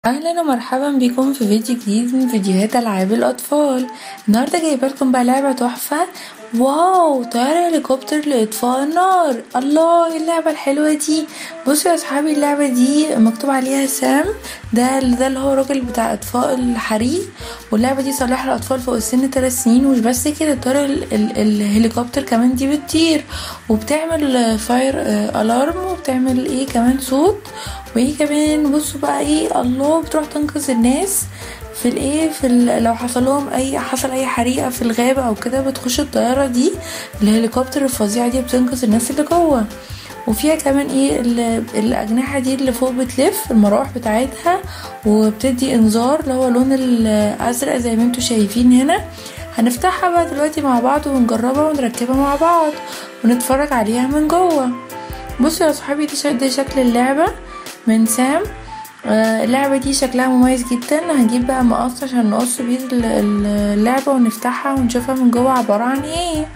اهلا ومرحبا بكم في فيديو جديد من فيديوهات العاب الاطفال النهارده جايبه لكم بقى لعبه تحفه واو طياره هليكوبتر لاطفاء النار الله ايه اللعبه الحلوه دي بصوا يا اصحابي اللعبه دي مكتوب عليها سام ده ده اللي هو الراجل بتاع اطفاء الحريق واللعبه دي صالحه للاطفال فوق السن 3 سنين ومش بس كده الطياره ال- ال- الهليكوبتر كمان دي بتطير وبتعمل فاير الارم وبتعمل ايه كمان صوت وايه كمان بصوا بقى ايه الله بتروح تنقذ الناس في الايه في ال- لو حصل لهم اي حصل اي حريقه في الغابه او كده بتخش الطياره دي الهليكوبتر الفظيعه دي بتنقذ الناس اللي جوه وفيها كمان ايه ال- الاجنحه دي اللي فوق بتلف المراوح بتاعتها وبتدي انذار اللي هو لون الازرق زي ما انتم شايفين هنا هنفتحها بقى دلوقتي مع بعض ونجربها ونركبها مع بعض ونتفرج عليها من جوه بصوا يا صحابي دي شكل, دي شكل اللعبه من سام آه، اللعبة دي شكلها مميز جدا هنجيب بقى مقص عشان نقص بيه ال- ال- اللعبة ونفتحها ونشوفها من جوه عبارة عن ايه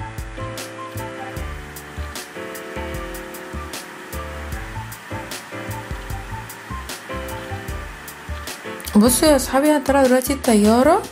بصوا يا صحابي هنطلع دلوقتي الطيارة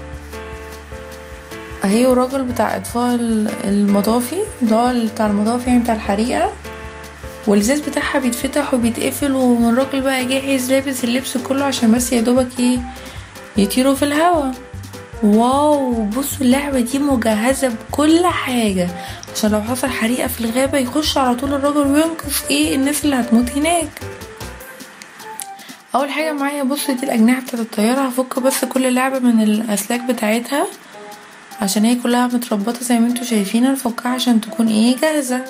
اهي وراجل بتاع اطفاء ال- المطافي اللي هو بتاع المطافي يعني بتاع الحريقة والازاز بتاعها بيتفتح وبيتقفل والراجل بقى جاهز لابس اللبس كله عشان بس يا دوبك ايه يطيروا في الهوا واو بصوا اللعبة دي مجهزة بكل حاجة عشان لو حصل حريقة في الغابة يخش على طول الراجل وينقذ ايه الناس اللي هتموت هناك اول حاجة معايا بص دي الاجنحة بتاعت الطيارة هفك بس كل لعبة من الاسلاك بتاعتها عشان هي كلها متربطة زي ما انتوا شايفين هنفكها عشان تكون ايه جاهزة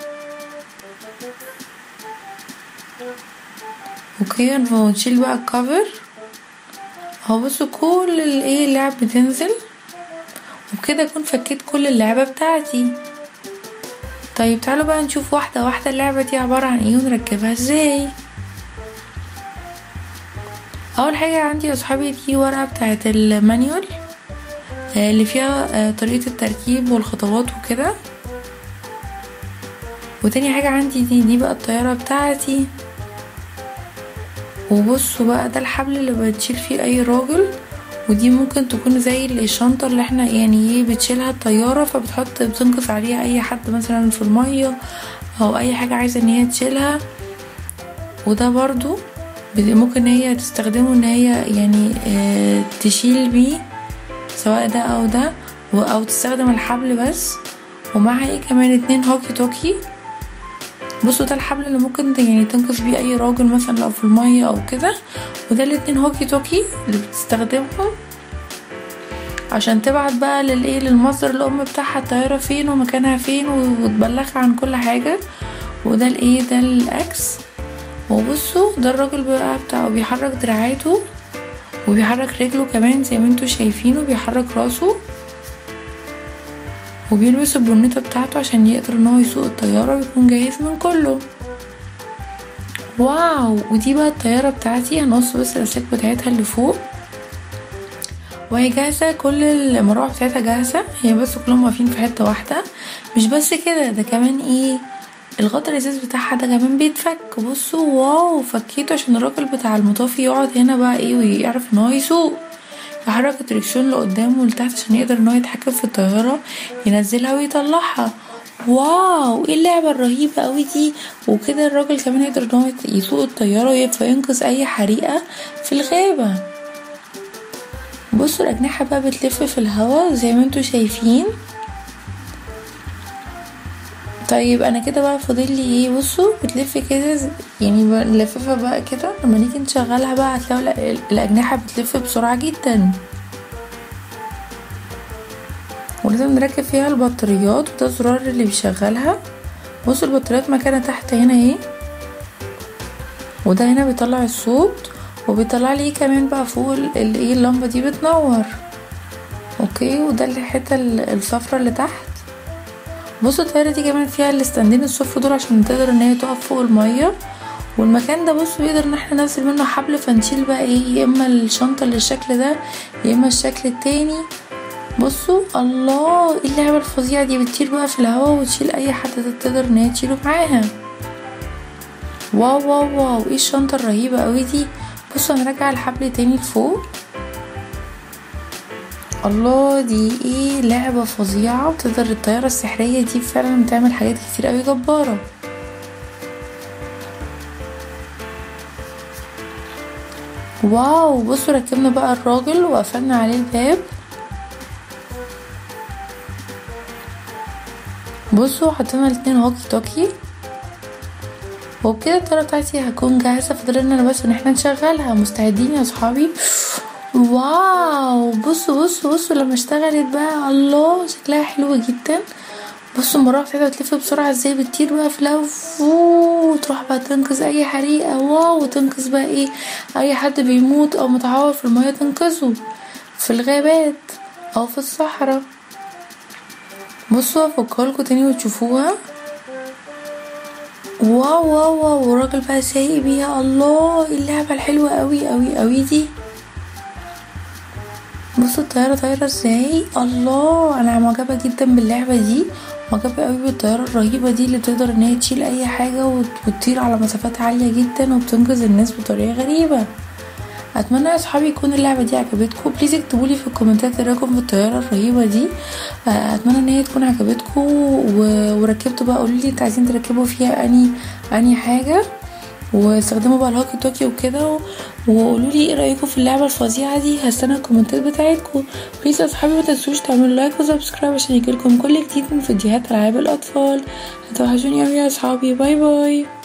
اوكي ونشيل بقى الكفر اهو بصوا كل الايه اللعب بتنزل وبكده اكون فكيت كل اللعبة بتاعتي طيب تعالوا بقى نشوف واحدة واحدة اللعبة دي عبارة عن ايه ونركبها ازاي اول حاجة عندي يا صحابي دي ورقة بتاعت المانيول آه، اللي فيها آه، طريقة التركيب والخطوات وكده وتاني حاجة عندي دي دي بقى الطيارة بتاعتي وبصوا بقى ده الحبل اللي بتشيل فيه اي راجل ودي ممكن تكون زي الشنطة اللي احنا يعني ايه بتشيلها الطيارة فبتحط بتنقذ عليها اي حد مثلا في المية او اي حاجة عايزة ان هي تشيلها وده برضو بت- ممكن هي تستخدمه ان هي يعني اه تشيل بيه سواء ده او ده و- او تستخدم الحبل بس ومعها ايه كمان اتنين هوكي توكي بصوا ده الحبل اللي ممكن ت- يعني تنقذ بيه اي راجل مثلا لو في المية او كده وده الاتنين هوكي توكي اللي بتستخدمهم عشان تبعت بقى للايه للمصدر الام بتاعها الطيارة فين ومكانها فين و- وتبلغها عن كل حاجة وده الايه ده الاكس وبصوا ده الراجل بقى بتاعه بيحرك دراعاته وبيحرك رجله كمان زي ما انتوا شايفينه بيحرك راسه وبيلبس البرنيطة بتاعته عشان يقدر ان هو يسوق الطيارة ويكون جاهز من كله واو ودي بقى الطيارة بتاعتي هنقص بس الأسلاك بتاعتها اللي فوق وهي جاهزة كل المراوح بتاعتها جاهزة هي بس كلهم واقفين في حتة واحدة مش بس كده ده كمان ايه الغطا الازاز بتاعها ده كمان بيتفك بصوا واو فكيته عشان الراجل بتاع المطافي يقعد هنا بقى ايه ويعرف ان هو يسوق يحرك الدركسيون لقدام ولتحت عشان يقدر ان هو يتحكم في الطيارة ينزلها ويطلعها واو ايه اللعبة الرهيبة قوي دي وكده الراجل كمان يقدر ان هو يسوق الطيارة ويبقى ينقذ اي حريقة في الغابة بصوا الأجنحة بقى بتلف في الهواء زي ما انتوا شايفين طيب انا كده بقى فاضل لي ايه بصوا بتلف كده ز- يعني بنلففها بقى كده لما نيجي نشغلها بقى هتلاقوا الأ- الأجنحة بتلف بسرعة جدا ولازم نركب فيها البطاريات وده الزرار اللي بيشغلها بصوا البطاريات مكانها تحت هنا اهي وده هنا بيطلع الصوت وبيطلع لي كمان بقى فوق ال- ال- ايه اللمبة دي بتنور اوكي وده الحتة ال- الصفرا اللي تحت بصوا الطيارة دي كمان فيها الاستندين الصفر دول عشان تقدر ان هي تقف فوق المية والمكان ده بصوا بيقدر ان احنا ننزل منه حبل فنشيل بقى ايه يا اما الشنطة اللي الشكل ده يا اما الشكل التاني بصوا الله ايه اللعبة الفظيعة دي بتطير بقى في الهواء وتشيل اي حد تقدر ان هي تشيله معاها واو واو واو ايه الشنطة الرهيبة قوي دي بصوا هنرجع الحبل تاني لفوق الله دي ايه لعبة فظيعة بتقدر الطيارة السحرية دي فعلا بتعمل حاجات كتير اوي جبارة واو بصوا ركبنا بقى الراجل وقفلنا عليه الباب بصوا حطينا الاتنين هوكي توكي وبكده الطيارة بتاعتي هتكون جاهزة فاضلنا بس ان احنا نشغلها مستعدين يا صحابي واو بصوا بصوا بصوا لما اشتغلت بقى الله شكلها حلوة جدا بصوا المروحة بتاعتها بتلف بسرعة ازاي بتطير بقى في الهوا وتروح بقى تنقذ اي حريقة واو وتنقذ بقى ايه اي حد بيموت او متعور في المية تنقذه في الغابات او في الصحراء بصوا افكرلكوا تاني وتشوفوها واو واو واو والراجل بقى سايق بيها الله ايه اللعبة الحلوة اوي اوي اوي دي بصوا الطيارة طايرة ازاي الله انا معجبة جدا باللعبة دي معجبة اوي بالطيارة الرهيبة دي اللي بتقدر ان هي تشيل اي حاجة وتطير على مسافات عالية جدا وبتنقذ الناس بطريقة غريبة اتمنى يا صحابي يكون اللعبه دي عجبتكم بليز اكتبولي في الكومنتات ايه رايكم في الطياره الرهيبه دي اتمنى ان هي تكون عجبتكم وركبتوا بقى قولولي انتوا عايزين تركبوا فيها اني اني حاجه واستخدموا بقى الهوكي توكي وكده وقولوا لي ايه رايكم في اللعبه الفظيعه دي هستنى الكومنتات بتاعتكم بليز يا صحابي ما تنسوش تعملوا لايك وسبسكرايب عشان يجيلكم كل جديد من فيديوهات العاب الاطفال هتوحشوني اوي يا صحابي باي باي